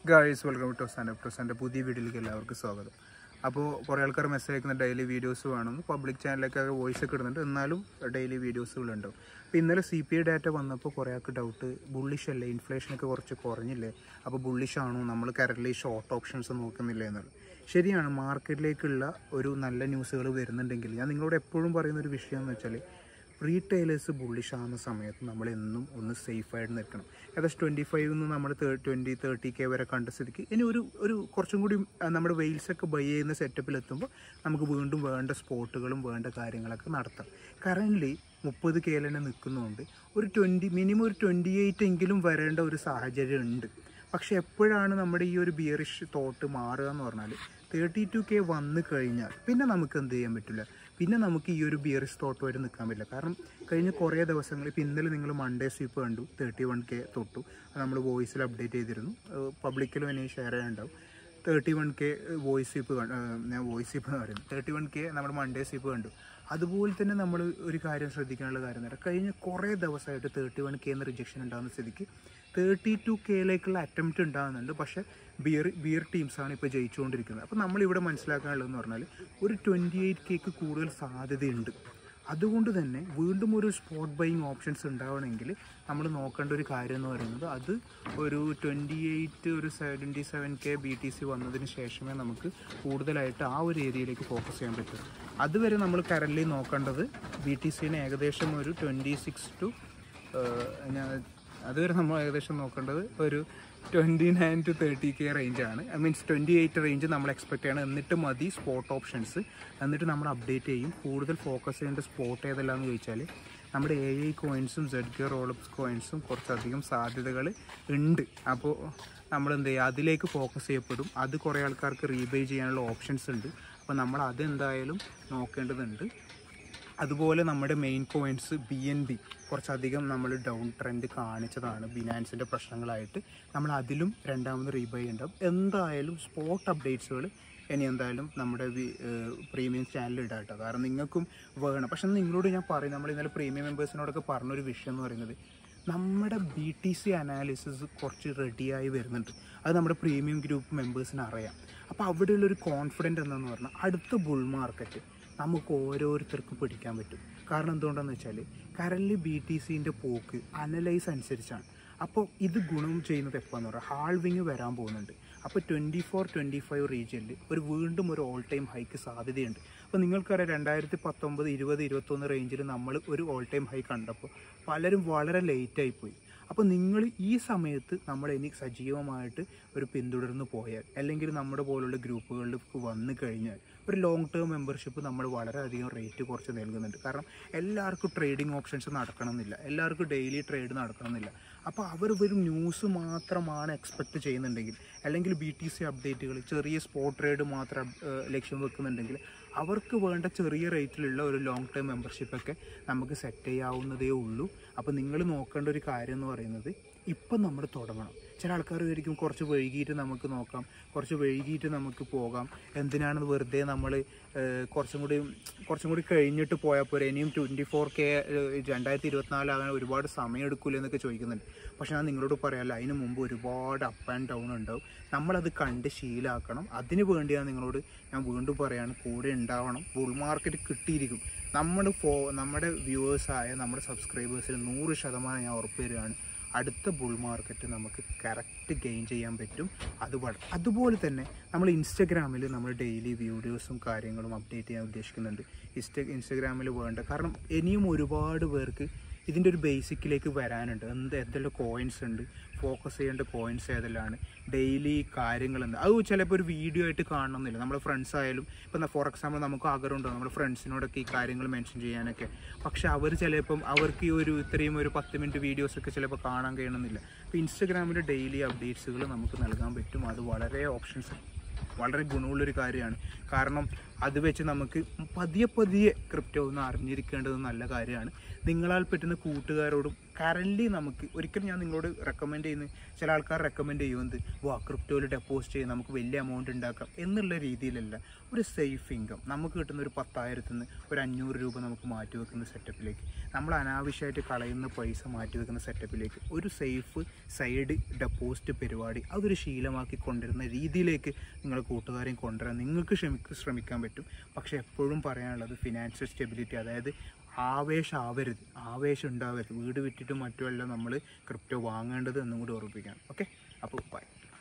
guys welcome to standup ടോസാൻ്റെ പുതിയ വീഡിയോയിലേക്ക് എല്ലാവർക്കും സ്വാഗതം അപ്പോൾ കുറേ ആൾക്കാർ മെസ്സേജ് അയക്കുന്ന ഡെയിലി വീഡിയോസ് വേണം പബ്ലിക് ചാനലിലൊക്കെ വോയിസ് ഒക്കെ ഇടുന്നുണ്ട് എന്നാലും ഡെയിലി വീഡിയോസുകളുണ്ടാവും അപ്പോൾ ഇന്നലെ സി പി ഐ ഡാറ്റ വന്നപ്പോൾ കുറേ ആൾക്ക് ഡൗട്ട് ബുള്ളിഷ് അല്ലേ ഇൻഫ്ലേഷനൊക്കെ കുറച്ച് കുറഞ്ഞില്ലേ അപ്പോൾ ബുള്ളിഷ് ആണോ നമ്മൾ കറൻറ്റ്ലി ഷോർട്ട് ഓപ്ഷൻസ് നോക്കുന്നില്ല എന്നുള്ളത് ശരിയാണ് മാർക്കറ്റിലേക്കുള്ള ഒരു നല്ല ന്യൂസുകൾ വരുന്നുണ്ടെങ്കിൽ ഞാൻ നിങ്ങളോട് എപ്പോഴും പറയുന്ന ഒരു വിഷയം എന്ന് വെച്ചാൽ റീറ്റെയിലേഴ്സ് ബുള്ളിഷ് ആകുന്ന സമയത്ത് നമ്മൾ എന്നും ഒന്ന് സേഫായിട്ട് നിൽക്കണം ഏകദേശം ട്വൻറ്റി ഫൈവ് നിന്ന് നമ്മൾ ട്വൻറ്റി തേർട്ടി കെ വരെ കണ്ട സ്ഥിതിക്ക് ഇനി ഒരു ഒരു കുറച്ചും കൂടി ആ, നമ്മുടെ വെയിൽസൊക്കെ ബൈ ചെയ്യുന്ന സെറ്റപ്പിൽ എത്തുമ്പോൾ നമുക്ക് വീണ്ടും വേണ്ട സ്പോട്ടുകളും വേണ്ട കാര്യങ്ങളൊക്കെ നടത്താം കറൻ്റ്ലി മുപ്പത് കെയിൽ തന്നെ നിൽക്കുന്നതുകൊണ്ട് ഒരു ട്വൻറ്റി മിനിമം ഒരു ട്വൻറ്റി എയ്റ്റ് എങ്കിലും വരേണ്ട ഒരു സാഹചര്യം ഉണ്ട് പക്ഷെ എപ്പോഴാണ് നമ്മുടെ ഈ ഒരു ബിയറിഷ് തോട്ട് മാറുക എന്ന് പറഞ്ഞാൽ തേർട്ടി ടു കെ വന്നു കഴിഞ്ഞാൽ പിന്നെ നമുക്ക് എന്ത് ചെയ്യാൻ പറ്റില്ല പിന്നെ നമുക്ക് ഈ ഒരു ബിയറിഷ് തോട്ടുമായിട്ട് നിൽക്കാൻ പറ്റില്ല കാരണം കഴിഞ്ഞ കുറേ ദിവസങ്ങൾ ഇപ്പോൾ ഇന്നലെ നിങ്ങൾ മൺഡേ സ്വീപ്പ് കണ്ടു തേർട്ടി വൺ കെ തൊട്ടു അത് നമ്മൾ വോയിസിൽ അപ്ഡേറ്റ് ചെയ്തിരുന്നു പബ്ലിക്കിലും എന്നെ ഷെയർ ചെയ്യാനുണ്ടാവും thirty one K voice sweep ഞാൻ വോയിസ് സ്വീപ്പ് എന്ന് പറയുന്നത് തേർട്ടി വൺ കെ നമ്മുടെ മൺഡേ സ്വീപ്പ് കണ്ടു അതുപോലെ തന്നെ നമ്മൾ ഒരു കാര്യം ശ്രദ്ധിക്കാനുള്ള കാര്യം എന്ന് പറഞ്ഞാൽ കഴിഞ്ഞ കുറേ ദിവസമായിട്ട് തേർട്ടി വൺ കെ എന്ന് റിജക്ഷൻ ഉണ്ടാകുന്ന സ്ഥിതിക്ക് തേർട്ടി ടു കെയിലേക്കുള്ള അറ്റംപ്റ്റ് ഉണ്ടാകുന്നുണ്ട് പക്ഷേ ബിയർ ബിയർ ടീംസാണ് ഇപ്പോൾ ജയിച്ചുകൊണ്ടിരിക്കുന്നത് അപ്പോൾ നമ്മളിവിടെ മനസ്സിലാക്കാനുള്ളതെന്ന് പറഞ്ഞാൽ ഒരു ട്വൻറ്റി എയ്റ്റ് കെക്ക് കൂടുതൽ സാധ്യതയുണ്ട് അതുകൊണ്ട് തന്നെ വീണ്ടും ഒരു സ്പോട്ട് ബൈയിങ് ഓപ്ഷൻസ് ഉണ്ടാവണമെങ്കിൽ നമ്മൾ നോക്കേണ്ട ഒരു കാര്യം എന്ന് പറയുന്നത് അത് ഒരു ട്വൻറ്റി എയ്റ്റ് ഒരു seventy seven K B T C വന്നതിന് ശേഷമേ നമുക്ക് കൂടുതലായിട്ട് ആ ഒരു ഏരിയയിലേക്ക് ഫോക്കസ് ചെയ്യാൻ പറ്റൂ അതുവരെ നമ്മൾ കറൻറ്റ്ലി നോക്കേണ്ടത് ബി ടി സിന് ഏകദേശം ഒരു ട്വൻറ്റി സിക്സ് ടു ഞാൻ അതുവരെ നമ്മൾ ഏകദേശം നോക്കേണ്ടത് ഒരു twenty nine to thirty K റേഞ്ചാണ് I means twenty eight range നമ്മൾ എക്സ്പെക്ട് ചെയ്യണം എന്നിട്ട് മതി സ്പോട്ട് ഓപ്ഷൻസ് എന്നിട്ട് നമ്മൾ അപ്ഡേറ്റ് ചെയ്യും കൂടുതൽ ഫോക്കസ് ചെയ്യേണ്ട സ്പോട്ട് ഏതെല്ലാം എന്ന് ചോദിച്ചാൽ നമ്മുടെ എ ഐ കോയിൻസും സെഡ് കെ റോളപ്സ് കോയിൻസും കുറച്ചധികം സാധ്യതകൾ ഉണ്ട് അപ്പോൾ നമ്മൾ എന്ത് ചെയ്യുക അതിലേക്ക് ഫോക്കസ് ചെയ്യപ്പെടും അത് കുറേ ആൾക്കാർക്ക് റീബൈ ചെയ്യാനുള്ള ഓപ്ഷൻസ് ഉണ്ട് അപ്പോൾ നമ്മൾ അതെന്തായാലും നോക്കേണ്ടതുണ്ട് അതുപോലെ നമ്മുടെ main coins B N B കുറച്ചധികം നമ്മൾ ഡൗൺ ട്രെൻഡ് കാണിച്ചതാണ് ബിനാൻസിൻ്റെ പ്രശ്നങ്ങളായിട്ട് നമ്മൾ അതിലും രണ്ടാമത് റീബൈ ഉണ്ടാവും എന്തായാലും സ്പോട്ട് അപ്ഡേറ്റ്സുകൾ ഇനി എന്തായാലും നമ്മുടെ പ്രീമിയം ചാനലിൽ ഇടാം കേട്ടോ കാരണം നിങ്ങൾക്കും വേണം പക്ഷെ നിങ്ങളോട് ഞാൻ പറയും നമ്മൾ ഇന്നലെ പ്രീമിയം മെമ്പേഴ്സിനോടൊക്കെ പറഞ്ഞൊരു വിഷയം എന്ന് പറയുന്നത് നമ്മുടെ ബി ടി സി അനാലിസിസ് കുറച്ച് റെഡിയായി വരുന്നുണ്ട് അത് നമ്മുടെ പ്രീമിയം ഗ്രൂപ്പ് മെമ്പേഴ്സിന് അറിയാം അപ്പോൾ അവിടെയുള്ളൊരു കോൺഫിഡൻറ്റ് എന്താണെന്ന് പറഞ്ഞാൽ അടുത്ത ബുൾ മാർക്കറ്റ് നമുക്ക് ഓരോരുത്തർക്കും പിടിക്കാൻ പറ്റും കാരണം എന്തുകൊണ്ടാണെന്ന് വെച്ചാൽ കറൻലി ബി ടി സിൻ്റെ പോക്ക് അനലൈസ് അനുസരിച്ചാണ് അപ്പോൾ ഇത് ഗുണം ചെയ്യുന്നത് എപ്പോഴെന്ന് പറഞ്ഞാൽ ഹാൾവിങ് വരാൻ പോകുന്നുണ്ട് അപ്പോൾ ട്വൻറ്റി ഫോർ ട്വൻറ്റി ഫൈവ് റീജിയനിൽ ഒരു വീണ്ടും ഒരു ഓൾ ടൈം ഹൈക്ക് സാധ്യതയുണ്ട് അപ്പോൾ നിങ്ങൾക്കറിയാം രണ്ടായിരത്തി പത്തൊമ്പത് ഇരുപത് ഇരുപത്തൊന്ന് റേഞ്ചിൽ നമ്മൾ ഒരു ഓൾ ടൈം ഹൈ കണ്ടപ്പോൾ പലരും വളരെ ലേറ്റായി പോയി അപ്പോൾ നിങ്ങൾ ഈ സമയത്ത് നമ്മൾ ഇനി സജീവമായിട്ട് ഒരു പിന്തുടർന്ന് പോയാൽ അല്ലെങ്കിൽ നമ്മുടെ പോലുള്ള ഗ്രൂപ്പുകളിലേക്ക് വന്നു കഴിഞ്ഞാൽ ഒരു ലോങ് ടേം മെമ്പർഷിപ്പ് നമ്മൾ വളരെയധികം റേറ്റ് കുറച്ച് നൽകുന്നുണ്ട് കാരണം എല്ലാവർക്കും ട്രേഡിംഗ് ഓപ്ഷൻസ് നടക്കണമെന്നില്ല എല്ലാവർക്കും ഡെയിലി ട്രേഡ് നടക്കണമെന്നില്ല അപ്പോൾ അവർ വെറും ന്യൂസ് മാത്രമാണ് എക്സ്പെക്റ്റ് ചെയ്യുന്നുണ്ടെങ്കിൽ അല്ലെങ്കിൽ ബി ടി സി അപ്ഡേറ്റുകൾ ചെറിയ സ്പോട്ട് ട്രേഡ് മാത്രം ഏഹ്, ലക്ഷ്യം വെക്കുന്നുണ്ടെങ്കിൽ അവർക്ക് വേണ്ട ചെറിയ റേറ്റിലുള്ള ഒരു ലോങ് ടേം മെമ്പർഷിപ്പൊക്കെ നമുക്ക് സെറ്റ് ചെയ്യാവുന്നതേ ഉള്ളൂ അപ്പോൾ നിങ്ങൾ നോക്കേണ്ട ഒരു കാര്യം എന്ന് പറയുന്നത് ഇപ്പം നമ്മൾ തുടങ്ങണം ചില ആൾക്കാർ വിചാരിക്കും കുറച്ച് വൈകിട്ട് നമുക്ക് നോക്കാം കുറച്ച് വൈകിട്ട് നമുക്ക് പോകാം എന്തിനാണ് വെറുതെ നമ്മൾ കുറച്ചും കൂടി കുറച്ചും കൂടി കഴിഞ്ഞിട്ട് പോയാൽ പോരെ ഇനിയും ട്വൻറ്റി ഫോർ കെ രണ്ടായിരത്തി ഇരുപത്തിനാലാകാൻ ഒരുപാട് സമയം എടുക്കില്ല എന്നൊക്കെ ചോദിക്കുന്നുണ്ട് പക്ഷേ ഞാൻ നിങ്ങളോട് പറയാമല്ലോ അതിന് മുമ്പ് ഒരുപാട് അപ്പ് ആൻഡ് ഡൗൺ ഉണ്ടാവും നമ്മളത് കണ്ട് ശീലാക്കണം അതിന് വേണ്ടിയാണ് നിങ്ങളോട് ഞാൻ വീണ്ടും പറയാണ് കൂടെ ഉണ്ടാവണം ബുൾ മാർക്കറ്റ് കിട്ടിയിരിക്കും നമ്മുടെ ഫോ നമ്മുടെ വ്യൂവേഴ്സായ നമ്മുടെ സബ്സ്ക്രൈബേഴ്സിന് നൂറ് ശതമാനം ഞാൻ ഉറപ്പ് തരികയാണ് അടുത്ത ബുൾ മാർക്കറ്റ് നമുക്ക് കറക്റ്റ് ഗെയിൻ ചെയ്യാൻ പറ്റും അത് വള അതുപോലെ തന്നെ നമ്മൾ ഇൻസ്റ്റഗ്രാമിൽ നമ്മൾ ഡെയിലി വീഡിയോസും കാര്യങ്ങളും അപ്ഡേറ്റ് ചെയ്യാൻ ഉദ്ദേശിക്കുന്നുണ്ട് ഇൻസ്റ്റ ഇൻസ്റ്റഗ്രാമിൽ വേണ്ട കാരണം ഇനിയും ഒരുപാട് പേർക്ക് ഇതിൻ്റെ ഒരു ബേസിക്കിലേക്ക് വരാനുണ്ട് എന്ത് എന്തെല്ലാം കോയിൻസ് ഉണ്ട് ഫോക്കസ് ചെയ്യേണ്ട കോയിൻസ് ഏതെല്ലാം ഡെയിലി കാര്യങ്ങൾ എന്താ അത് ചിലപ്പോൾ ഒരു വീഡിയോ ആയിട്ട് കാണണമെന്നില്ല നമ്മുടെ ഫ്രണ്ട്സ് ആയാലും ഇപ്പം ഫോർ എക്സാമ്പിൾ നമുക്ക് ആഗ്രഹമുണ്ടാകും നമ്മുടെ ഫ്രണ്ട്സിനോടൊക്കെ ഈ കാര്യങ്ങൾ മെൻഷൻ ചെയ്യാനൊക്കെ പക്ഷെ അവർ ചിലപ്പം അവർക്ക് ഈ ഒരു ഇത്രയും ഒരു പത്ത് മിനിറ്റ് വീഡിയോസൊക്കെ ചിലപ്പോൾ കാണാൻ കഴിയണമെന്നില്ല അപ്പോൾ ഇൻസ്റ്റഗ്രാമിൽ ഡെയിലി അപ്ഡേറ്റ്സുകൾ നമുക്ക് നൽകാൻ പറ്റും അത് വളരെ ഓപ്ഷൻസ് വളരെ ഗുണമുള്ളൊരു കാര്യമാണ് കാരണം അത് വെച്ച് നമുക്ക് പതിയെ പതിയെ ക്രിപ്റ്റോ ഒന്ന് അറിഞ്ഞിരിക്കേണ്ടത് നല്ല കാര്യമാണ് നിങ്ങളാൽ പറ്റുന്ന കൂട്ടുകാരോടും കറൻലി നമുക്ക് ഒരിക്കലും ഞാൻ നിങ്ങളോട് റെക്കമെൻഡ് ചെയ്യുന്ന ചില ആൾക്കാർ റെക്കമെൻഡ് ചെയ്യുന്നത് വാ ക്രിപ്റ്റോയിൽ ഡെപ്പോസിറ്റ് ചെയ്യാം നമുക്ക് വലിയ എമൗണ്ട് ഉണ്ടാക്കാം എന്നുള്ള രീതിയിലല്ല ഒരു സേഫ് ഇൻകം നമുക്ക് കിട്ടുന്ന ഒരു പത്തായിരത്തിൽ നിന്ന് ഒരു അഞ്ഞൂറ് രൂപ നമുക്ക് മാറ്റി വെക്കുന്ന സെറ്റപ്പിലേക്ക് നമ്മൾ അനാവശ്യമായിട്ട് കളയുന്ന പൈസ മാറ്റി വെക്കുന്ന സെറ്റപ്പിലേക്ക് ഒരു സേഫ് സൈഡ് ഡെപ്പോസിറ്റ് പരിപാടി അതൊരു ശീലമാക്കി കൊണ്ടുവരുന്ന രീതിയിലേക്ക് നിങ്ങൾ കൂട്ടുകാരെയും കൊണ്ടുവരാൻ നിങ്ങൾക്ക് ശ്രമിക്ക ശ്രമിക്കാൻ പറ്റും പക്ഷേ എപ്പോഴും പറയാനുള്ളത് ഫിനാൻഷ്യൽ സ്റ്റെബിലിറ്റി അതായത് ആവേശം ആവരുത് ആവേശം ഉണ്ടാവരുത് വീട് വിറ്റിട്ടും മറ്റുമല്ല നമ്മൾ ക്രിപ്റ്റോ വാങ്ങേണ്ടത് എന്നും കൂടി ഓർമ്മിപ്പിക്കാം ഓക്കെ അപ്പോൾ ബൈ